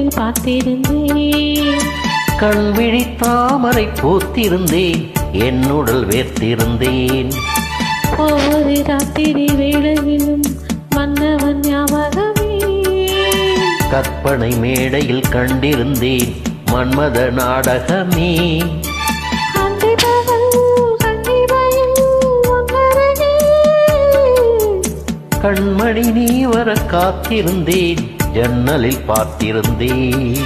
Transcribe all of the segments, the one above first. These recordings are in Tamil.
ஜன்னலில் பார்த்திருந்தேன் கண் விழி தாமரை பூத்திருந்தேன் என்னுடல் வேர்த்திருந்தேன் ஒவ்வொரு ராத்திரி வேளையிலும் மன்னவன் ஞாபகமே கற்பனை மேடையில் கண்டிருந்தேன் மன்மத நாடகமே அந்தி பகல் கண்ணிமையில் உன்னருகே. கண்மணி நீ வர காத்திருந்தேன் ஜன்னலில் பார்த்திருந்தேன்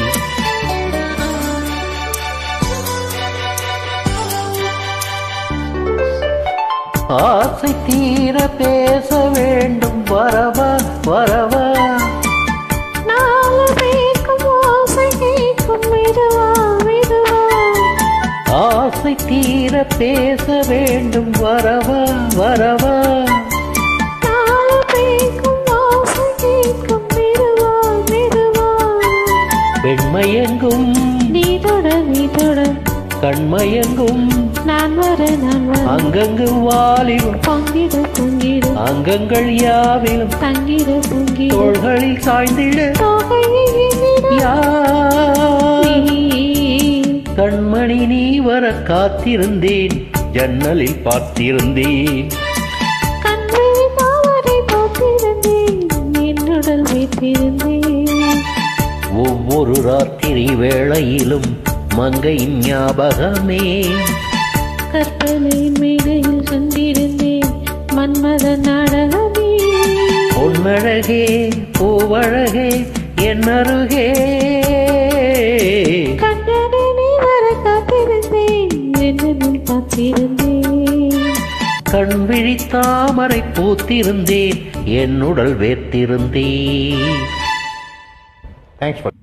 ஆசை தீர பேச வேண்டும் வரவா வரவா நாலு பேருக்கும் ஓசை கேட்கும் மெதுவா, மெதுவா. ஆசை தீர பேச வேண்டும் வரவா வரவா நாலு பேருக்கும் ஓசை கேட்கும் மெதுவா, மெதுவா. பெண்மயங்கும் நீ தொட, நீ தொட, கண்மயங்கும் நான் வர நான் வர அங்கங்கு வாலிபம் பொங்கிட பொங்கிட அங்கங்கள் யாவிலும் தங்கிட பொங்கிட தோள்களில் சாய்ந்திட தொகையை எண்ணிட யார் நீ கண்மணி நீ வர காத்திருந்தேன் ஜன்னலில் பார்த்திருந்தேன் கண்களை தாவரை போத்திருந்தேன் என்னுடல் வைத்திருந்தேன் ஒவ்வொரு ராத்திரி வேளையிலும் மங்கையின் ஞாபகமே கற்பனை மேடையில் கண்டிருந்தேன் மன்மத நாடகமே பொன்னழகே பூவழகே என்னருகே கண்ணனை நீ வர காத்திருந்தேன் என்னில் பார்த்திருந்தேன் கண் விழி தாமரை பூத்திருந்தேன் என்னுடல் வேர்த்திருந்தேன் தேங்க்ஸ்